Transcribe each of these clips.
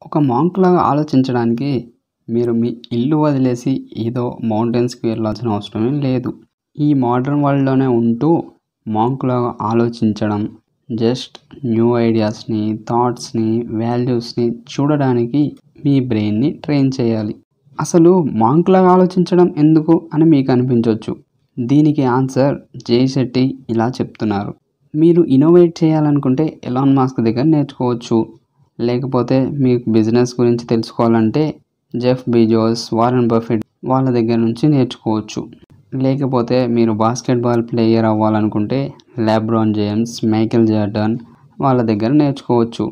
ఒక మాంక్ లాగా ఆలోచించడానికి మీరు మీ ఇల్లు వదిలేసి ఏదో మౌంటైన్స్కి వెళ్ళాల్సిన అవసరమేం లేదు ఈ మోడ్రన్ వరల్డ్లోనే ఉంటూ మాంక్ లాగా ఆలోచించడం జస్ట్ న్యూ ఐడియాస్ని థాట్స్ని వాల్యూస్ని చూడడానికి మీ బ్రెయిన్ని ట్రైన్ చేయాలి అసలు మాంక్ లాగా ఆలోచించడం ఎందుకు అని మీకు అనిపించవచ్చు దీనికి ఆన్సర్ జై శెట్టి ఇలా చెప్తున్నారు మీరు ఇన్నోవేట్ చేయాలనుకుంటే ఎలాన్ మాస్క్ దగ్గర నేర్చుకోవచ్చు లేకపోతే మీకు బిజినెస్ గురించి తెలుసుకోవాలంటే జెఫ్ బీజోస్ వారెన్ బఫెట్ వాళ్ళ దగ్గర నుంచి నేర్చుకోవచ్చు లేకపోతే మీరు బాస్కెట్బాల్ ప్లేయర్ అవ్వాలనుకుంటే లాబ్రాన్ జేమ్స్ మైకేల్ జార్డన్ వాళ్ళ దగ్గర నేర్చుకోవచ్చు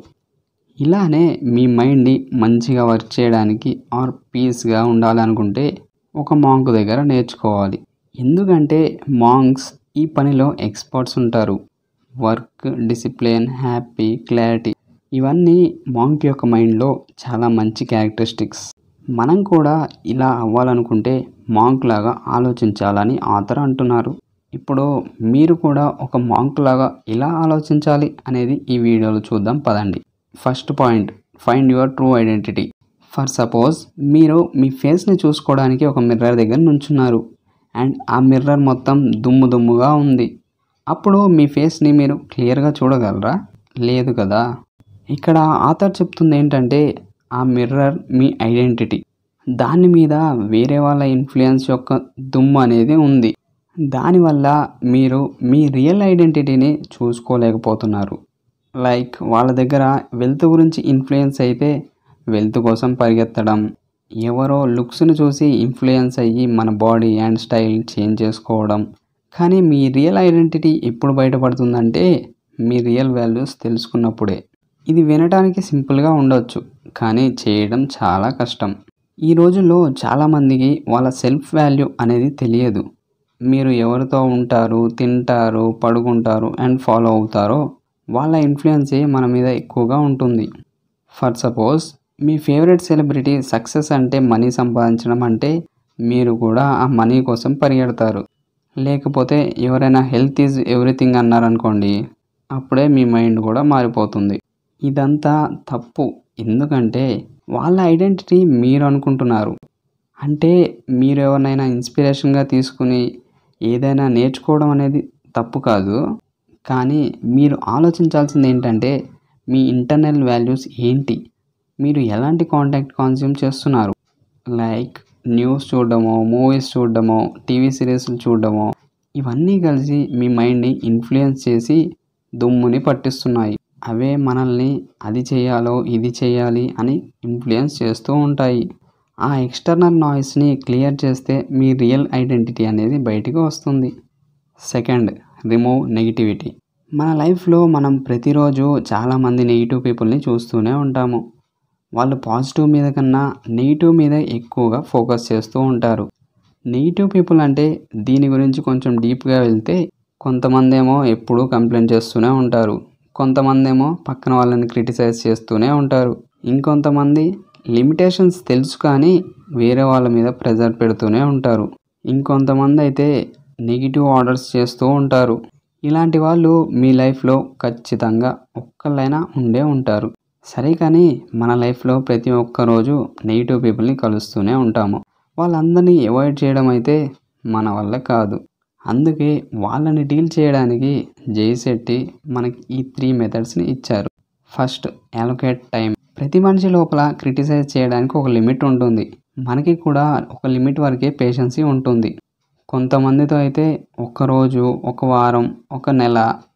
ఇలానే మీ మైండ్ని మంచిగా వర్క్ చేయడానికి ఆర్ పీస్గా ఉండాలనుకుంటే ఒక మాంక్ దగ్గర నేర్చుకోవాలి ఎందుకంటే మాంక్స్ ఈ పనిలో ఎక్స్పర్ట్స్ ఉంటారు వర్క్ డిసిప్లిన్ హ్యాపీ క్లారిటీ ఇవన్నీ మాంక్ యొక్క మైండ్లో చాలా మంచి క్యారెక్టరిస్టిక్స్ మనం కూడా ఇలా అవ్వాలనుకుంటే మాంక్ లాగా ఆలోచించాలని ఆథర్ అంటున్నారు ఇప్పుడు మీరు కూడా ఒక మాంక్ లాగా ఎలా ఆలోచించాలి అనేది ఈ వీడియోలో చూద్దాం పదండి first point find your true identity for suppose మీరు మీ ఫేస్ని చూసుకోవడానికి ఒక మిర్రర్ దగ్గర నుంచున్నారు అండ్ ఆ మిర్రర్ మొత్తం దుమ్ము దుమ్ముగా ఉంది అప్పుడు మీ ఫేస్ని మీరు క్లియర్గా చూడగలరా లేదు కదా ఇక్కడ ఆథర్ చెప్తుంది ఏంటంటే ఆ మిర్రర్ మీ ఐడెంటిటీ దాని మీద వేరే వాళ్ళ ఇన్ఫ్లుయెన్స్ యొక్క దుమ్ము అనేది ఉంది దానివల్ల మీరు మీ రియల్ ఐడెంటిటీని చూసుకోలేకపోతున్నారు లైక్ వాళ్ళ దగ్గర వెల్త్ గురించి ఇన్ఫ్లుయెన్స్ అయితే వెల్త్ కోసం పరిగెత్తడం ఎవరో లుక్స్ని చూసి ఇన్ఫ్లుయెన్స్ అయ్యి మన బాడీ అండ్ స్టైల్ చేంజ్ చేసుకోవడం కానీ మీ రియల్ ఐడెంటిటీ ఎప్పుడు బయటపడుతుందంటే మీ రియల్ వాల్యూస్ తెలుసుకున్నప్పుడే ఇది వినడానికి సింపుల్గా ఉండొచ్చు కానీ చేయడం చాలా కష్టం ఈ రోజుల్లో చాలామందికి వాళ్ళ సెల్ఫ్ వాల్యూ అనేది తెలియదు మీరు ఎవరితో ఉంటారు తింటారు పడుకుంటారు అండ్ ఫాలో అవుతారో వాళ్ళ ఇన్ఫ్లుయెన్సే మన మీద ఎక్కువగా ఉంటుంది ఫర్ సపోజ్ మీ ఫేవరెట్ సెలబ్రిటీ సక్సెస్ అంటే మనీ సంపాదించడం అంటే మీరు కూడా ఆ మనీ కోసం పరిగెడతారు లేకపోతే ఎవరైనా హెల్త్ ఈజ్ ఎవ్రీథింగ్ అన్నారనుకోండి అప్పుడే మీ మైండ్ కూడా మారిపోతుంది ఇదంతా తప్పు ఎందుకంటే వాళ్ళ ఐడెంటిటీ మీరు అనుకుంటున్నారు అంటే మీరు ఎవరినైనా ఇన్స్పిరేషన్గా తీసుకుని ఏదైనా నేర్చుకోవడం అనేది తప్పు కాదు కానీ మీరు ఆలోచించాల్సింది ఏంటంటే మీ ఇంటర్నల్ వాల్యూస్ ఏంటి మీరు ఎలాంటి కాంటాక్ట్ కన్జ్యూమ్ చేస్తున్నారు లైక్ న్యూస్ చూడడమో మూవీస్ చూడడమో టీవీ సిరీస్లు చూడడమో ఇవన్నీ కలిసి మీ మైండ్ని ఇన్ఫ్లుయెన్స్ చేసి దుమ్ముని పట్టిస్తున్నాయి అవే మనల్ని అది చేయాలో ఇది చేయాలి అని ఇన్ఫ్లుయెన్స్ చేస్తూ ఉంటాయి ఆ ఎక్స్టర్నల్ నాయిస్ని క్లియర్ చేస్తే మీ రియల్ ఐడెంటిటీ అనేది బయటికి వస్తుంది సెకండ్ రిమూవ్ నెగిటివిటీ మన లైఫ్లో మనం ప్రతిరోజు చాలామంది నెగిటివ్ పీపుల్ని చూస్తూనే ఉంటాము వాళ్ళు పాజిటివ్ మీద కన్నా నెగిటివ్ మీద ఎక్కువగా ఫోకస్ చేస్తూ ఉంటారు నెగిటివ్ పీపుల్ అంటే దీని గురించి కొంచెం డీప్గా వెళ్తే కొంతమంది ఏమో ఎప్పుడూ కంప్లైంట్ చేస్తూనే ఉంటారు కొంతమంది ఏమో పక్కన వాళ్ళని క్రిటిసైజ్ చేస్తూనే ఉంటారు ఇంకొంతమంది లిమిటేషన్స్ తెలుసు కానీ వేరే వాళ్ళ మీద ప్రెజర్ పెడుతూనే ఉంటారు ఇంకొంతమంది అయితే నెగిటివ్ ఆర్డర్స్ చేస్తూ ఉంటారు ఇలాంటి వాళ్ళు మీ లైఫ్లో ఖచ్చితంగా ఒక్కళ్ళైనా ఉండే ఉంటారు సరే కానీ మన లైఫ్లో ప్రతి ఒక్క రోజు నెగిటివ్ పీపుల్ని కలుస్తూనే ఉంటాము వాళ్ళందరినీ అవాయిడ్ చేయడం అయితే మన వల్ల కాదు అందుకే వాళ్ళని డీల్ చేయడానికి జయశెట్టి మనకి ఈ త్రీ మెథడ్స్ని ఇచ్చారు ఫస్ట్ అలొకేట్ టైం ప్రతి మనిషి లోపల క్రిటిసైజ్ చేయడానికి ఒక లిమిట్ ఉంటుంది మనకి కూడా ఒక లిమిట్ వరకే పేషెన్సీ ఉంటుంది కొంతమందితో అయితే ఒక రోజు ఒక వారం ఒక నెల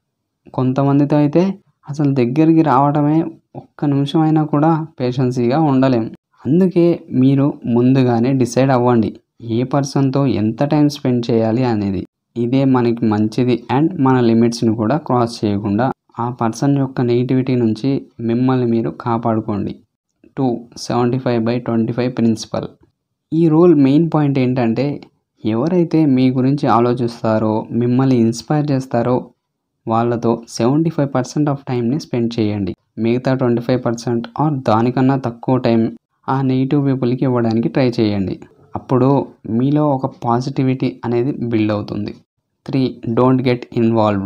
కొంతమందితో అయితే అసలు దగ్గరికి రావడమే ఒక్క నిమిషం అయినా కూడా పేషెన్సీగా ఉండలేం అందుకే మీరు ముందుగానే డిసైడ్ అవ్వండి ఏ పర్సన్తో ఎంత టైం స్పెండ్ చేయాలి అనేది ఇదే మనకి మంచిది అండ్ మన లిమిట్స్ని కూడా క్రాస్ చేయకుండా ఆ పర్సన్ యొక్క నెగిటివిటీ నుంచి మిమ్మల్ని మీరు కాపాడుకోండి two seventy five by twenty five principle ఈ రూల్ మెయిన్ పాయింట్ ఏంటంటే ఎవరైతే మీ గురించి ఆలోచిస్తారో మిమ్మల్ని ఇన్స్పైర్ చేస్తారో వాళ్ళతో సెవెంటీ ఫైవ్ పర్సెంట్ ఆఫ్ టైంని స్పెండ్ చేయండి మిగతా ట్వంటీ ఫైవ్ పర్సెంట్ ఆర్ దానికన్నా తక్కువ టైం ఆ నెగిటివ్ పీపుల్కి ఇవ్వడానికి ట్రై చేయండి అప్పుడు మీలో ఒక పాజిటివిటీ అనేది బిల్డ్ అవుతుంది త్రీ డోంట్ గెట్ ఇన్వాల్వ్డ్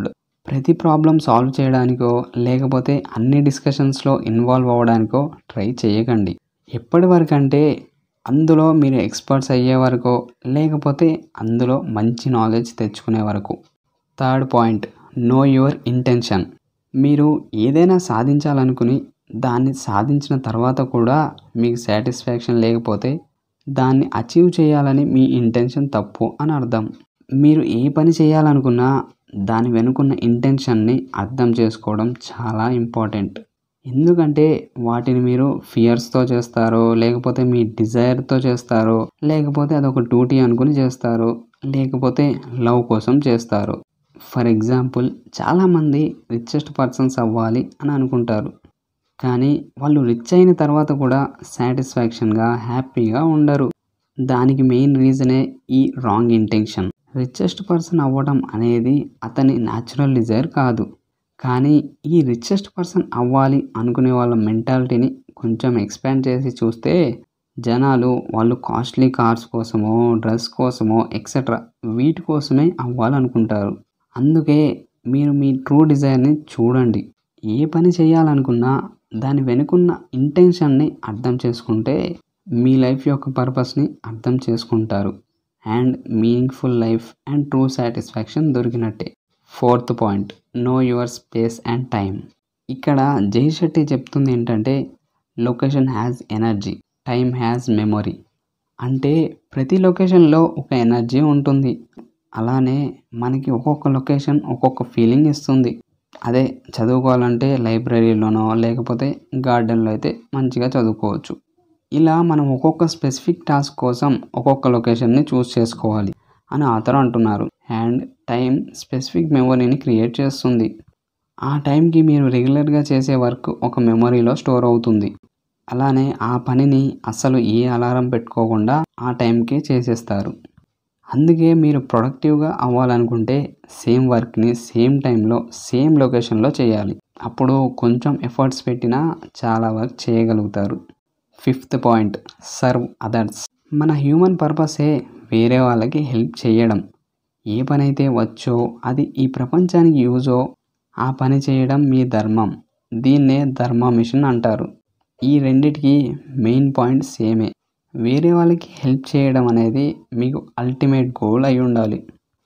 ప్రతి ప్రాబ్లం సాల్వ్ చేయడానికో లేకపోతే అన్ని డిస్కషన్స్లో ఇన్వాల్వ్ అవ్వడానికో ట్రై చేయకండి ఎప్పటి వరకు అంటే అందులో మీరు ఎక్స్పర్ట్స్ అయ్యే వరకు లేకపోతే అందులో మంచి నాలెడ్జ్ తెచ్చుకునే వరకు third point know your intention మీరు ఏదైనా సాధించాలనుకుని దాన్ని సాధించిన తర్వాత కూడా మీకు సాటిస్ఫాక్షన్ లేకపోతే దాన్ని అచీవ్ చేయాలని మీ ఇంటెన్షన్ తప్పు అని అర్థం మీరు ఏ పని చేయాలనుకున్నా దాని వెనుకున్న ఇంటెన్షన్ని అర్థం చేసుకోవడం చాలా ఇంపార్టెంట్ ఎందుకంటే వాటిని మీరు ఫియర్స్తో చేస్తారో లేకపోతే మీ డిజైర్తో చేస్తారో లేకపోతే అదొక డ్యూటీ అనుకుని చేస్తారు లేకపోతే లవ్ కోసం చేస్తారు ఫర్ ఎగ్జాంపుల్ చాలామంది రిచెస్ట్ పర్సన్స్ అవ్వాలి అని అనుకుంటారు కానీ వాళ్ళు రిచ్ అయిన తర్వాత కూడా సాటిస్ఫాక్షన్గా హ్యాపీగా ఉండరు దానికి మెయిన్ రీజనే ఈ రాంగ్ ఇంటెన్షన్ రిచెస్ట్ పర్సన్ అవ్వడం అనేది అతని న్యాచురల్ డిజైర్ కాదు కానీ ఈ రిచెస్ట్ పర్సన్ అవ్వాలి అనుకునే వాళ్ళ మెంటాలిటీని కొంచెం ఎక్స్పాండ్ చేసి చూస్తే జనాలు వాళ్ళు కాస్ట్లీ కార్స్ కోసమో డ్రెస్ కోసమో ఎక్సెట్రా వీటి కోసమే అవ్వాలనుకుంటారు అందుకే మీరు మీ ట్రూ డిజైర్ని చూడండి ఏ పని చేయాలనుకున్నా దాని వెనుకున్న ఇంటెన్షన్ని అర్థం చేసుకుంటే మీ లైఫ్ యొక్క పర్పస్ని అర్థం చేసుకుంటారు and meaningful life and true satisfaction దొరికినట్టే fourth point know your space and time ఇక్కడ జై శెట్టి చెప్తుంది ఏంటంటే location has energy time has memory అంటే ప్రతి లొకేషన్లో ఒక ఎనర్జీ ఉంటుంది అలానే మనకి ఒక్కొక్క లొకేషన్ ఒక్కొక్క ఫీలింగ్ ఇస్తుంది అదే చదువుకోవాలంటే లైబ్రరీలోనో లేకపోతే గార్డెన్లో అయితే మంచిగా చదువుకోవచ్చు ఇలా మనం ఒక్కొక్క స్పెసిఫిక్ టాస్క్ కోసం ఒక్కొక్క లొకేషన్ని చూస్ చేసుకోవాలి అని ఆథర్ అంటున్నారు అండ్ టైం స్పెసిఫిక్ మెమొరీని క్రియేట్ చేస్తుంది ఆ టైంకి మీరు రెగ్యులర్గా చేసే వర్క్ ఒక మెమొరీలో స్టోర్ అవుతుంది అలానే ఆ పనిని అస్సలు ఏ అలారం పెట్టుకోకుండా ఆ టైంకే చేసేస్తారు అందుకే మీరు ప్రొడక్టివ్గా అవ్వాలనుకుంటే సేమ్ వర్క్ని సేమ్ టైంలో సేమ్ లొకేషన్లో చేయాలి అప్పుడు కొంచెం ఎఫర్ట్స్ పెట్టినా చాలా వర్క్ చేయగలుగుతారు ఫిఫ్త్ పాయింట్ సర్వ్ అదర్స్ మన హ్యూమన్ పర్పసే వేరే వాళ్ళకి హెల్ప్ చేయడం ఏ పని అయితే వచ్చో అది ఈ ప్రపంచానికి యూజో ఆ పని చేయడం మీ ధర్మం దీన్నే ధర్మ మిషన్ అంటారు ఈ రెండిటికి మెయిన్ పాయింట్ సేమే వేరే వాళ్ళకి హెల్ప్ చేయడం అనేది మీకు అల్టిమేట్ గోల్ అయి ఉండాలి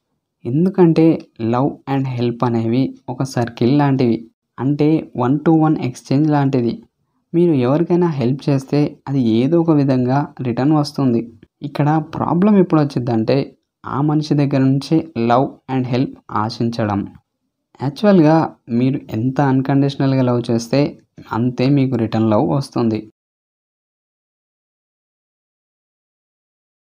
ఎందుకంటే లవ్ అండ్ హెల్ప్ అనేవి ఒక సర్కిల్ లాంటివి అంటే వన్ టు వన్ ఎక్స్చేంజ్ లాంటిది మీరు ఎవరికైనా హెల్ప్ చేస్తే అది ఏదో ఒక విధంగా రిటర్న్ వస్తుంది ఇక్కడ ప్రాబ్లం ఎప్పుడు వచ్చిందంటే ఆ మనిషి దగ్గర నుంచి లవ్ అండ్ హెల్ప్ ఆశించడం యాక్చువల్గా మీరు ఎంత అన్కండిషనల్గా లవ్ చేస్తే అంతే మీకు రిటర్న్ లవ్ వస్తుంది